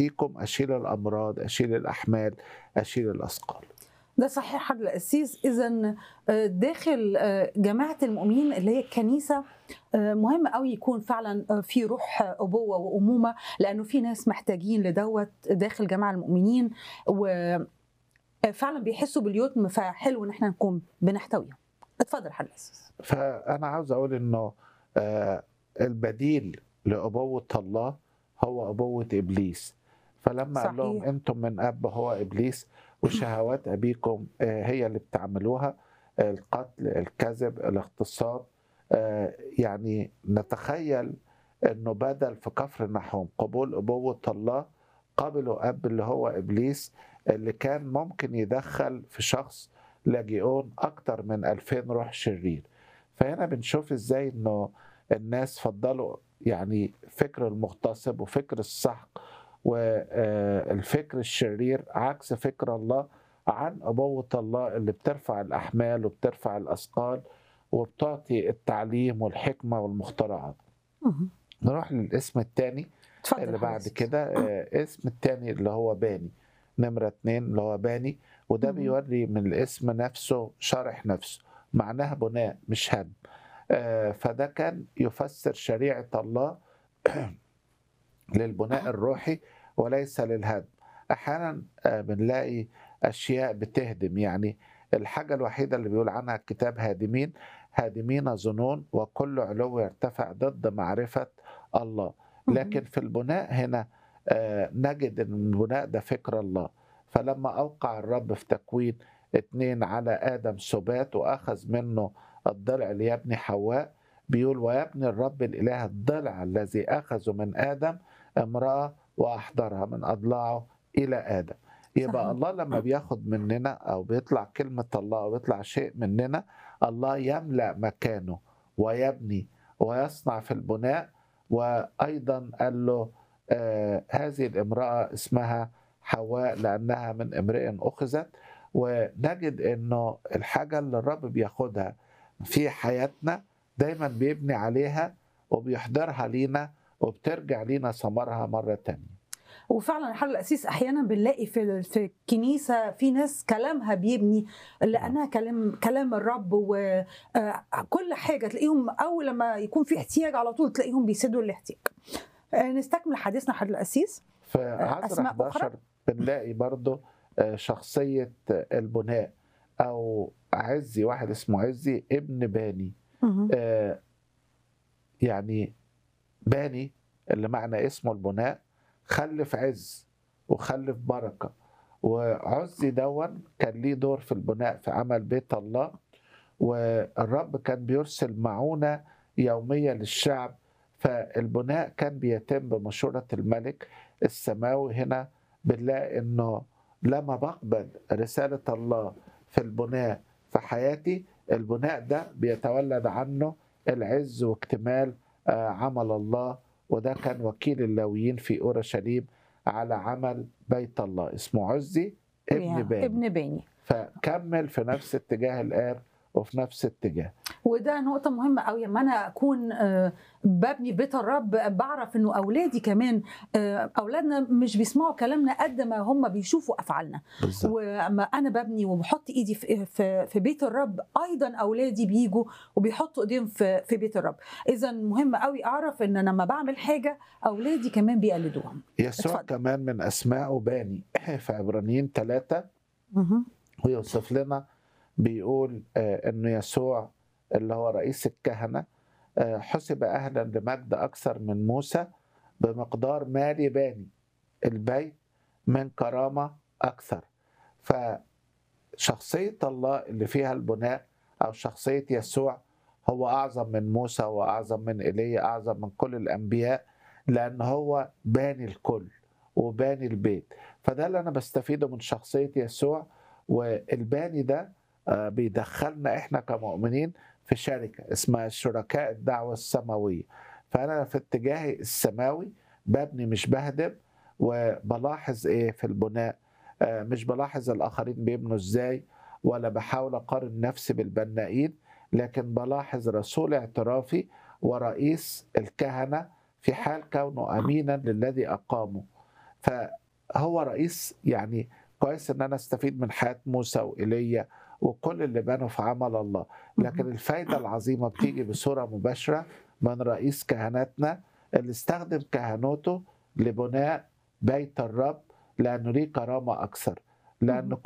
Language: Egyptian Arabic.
فيكم اشيل الامراض اشيل الاحمال اشيل الاثقال ده صحيح حضرتك القسيس اذا داخل جماعه المؤمنين اللي هي الكنيسه مهم قوي يكون فعلا في روح ابوه وامومه لانه في ناس محتاجين لدوت داخل جماعه المؤمنين وفعلا بيحسوا باليتم فحلو ان احنا نكون بنحتويهم اتفضل حضرتك القسيس فانا عاوز اقول انه البديل لابوه الله هو ابوه ابليس فلما صحيح. قال لهم انتم من اب هو ابليس وشهوات ابيكم هي اللي بتعملوها القتل الكذب الاغتصاب يعني نتخيل انه بدل في كفر نحوم قبول ابوه الله قبلوا اب اللي هو ابليس اللي كان ممكن يدخل في شخص لاجئون اكتر من 2000 روح شرير فهنا بنشوف ازاي انه الناس فضلوا يعني فكر المغتصب وفكر السحق والفكر الشرير عكس فكر الله عن أبوة الله اللي بترفع الأحمال وبترفع الأثقال وبتعطي التعليم والحكمة والمخترعات نروح للاسم الثاني اللي بعد كده اسم الثاني اللي هو باني نمرة اتنين اللي هو باني وده بيوري من الاسم نفسه شرح نفسه معناها بناء مش هدم فده كان يفسر شريعة الله للبناء الروحي وليس للهدم احيانا بنلاقي اشياء بتهدم يعني الحاجه الوحيده اللي بيقول عنها الكتاب هادمين هادمين ظنون وكل علو يرتفع ضد معرفه الله لكن في البناء هنا نجد ان البناء ده فكر الله فلما اوقع الرب في تكوين اتنين على ادم سبات واخذ منه الضلع ليبني حواء بيقول ويبني الرب الاله الضلع الذي اخذه من ادم امراه واحضرها من اضلاعه الى ادم يبقى صحيح. الله لما بياخد مننا او بيطلع كلمه الله او بيطلع شيء مننا الله يملا مكانه ويبني ويصنع في البناء وايضا قال له آه هذه الامراه اسمها حواء لانها من امرئ اخذت ونجد انه الحاجه اللي الرب بياخدها في حياتنا دايما بيبني عليها وبيحضرها لينا وبترجع لينا ثمرها مره تانية وفعلا حل الاسيس احيانا بنلاقي في في الكنيسه في ناس كلامها بيبني لانها كلام كلام الرب وكل حاجه تلاقيهم اول لما يكون في احتياج على طول تلاقيهم بيسدوا الاحتياج نستكمل حديثنا حضرتك الاسيس في عصر 11 بنلاقي برضه شخصيه البناء او عزي واحد اسمه عزي ابن باني آه يعني باني اللي معنى اسمه البناء خلف عز وخلف بركه وعزي دون كان ليه دور في البناء في عمل بيت الله والرب كان بيرسل معونه يوميه للشعب فالبناء كان بيتم بمشوره الملك السماوي هنا بنلاقي انه لما بقبل رساله الله في البناء في حياتي البناء ده بيتولد عنه العز واكتمال عمل الله وده كان وكيل اللاويين في اورشليم على عمل بيت الله اسمه عزي ابن باني ابن باني فكمل في نفس اتجاه الاب وفي نفس اتجاه وده نقطة مهمة قوي لما أنا أكون ببني بيت الرب بعرف إنه أولادي كمان أولادنا مش بيسمعوا كلامنا قد ما هم بيشوفوا أفعالنا بالزبط. وأما أنا ببني وبحط إيدي في, في, في بيت الرب أيضا أولادي بيجوا وبيحطوا إيديهم في, في بيت الرب إذا مهم قوي أعرف إن أنا لما بعمل حاجة أولادي كمان بيقلدوها يسوع اتفضل. كمان من أسمائه باني في عبرانيين ثلاثة ويوصف لنا بيقول انه يسوع اللي هو رئيس الكهنه حسب اهلا لمجد اكثر من موسى بمقدار مالي باني البيت من كرامه اكثر فشخصيه الله اللي فيها البناء او شخصيه يسوع هو اعظم من موسى واعظم من ايليا اعظم من كل الانبياء لان هو باني الكل وباني البيت فده اللي انا بستفيده من شخصيه يسوع والباني ده بيدخلنا احنا كمؤمنين في شركه اسمها شركاء الدعوه السماويه فانا في اتجاهي السماوي ببني مش بهدم وبلاحظ ايه في البناء مش بلاحظ الاخرين بيبنوا ازاي ولا بحاول اقارن نفسي بالبنائين لكن بلاحظ رسول اعترافي ورئيس الكهنه في حال كونه امينا للذي اقامه فهو رئيس يعني كويس ان انا استفيد من حياه موسى وايليا وكل اللي بنوا في عمل الله لكن الفايده العظيمه بتيجي بصوره مباشره من رئيس كهنتنا اللي استخدم كهنوته لبناء بيت الرب لانه ليه كرامه اكثر لان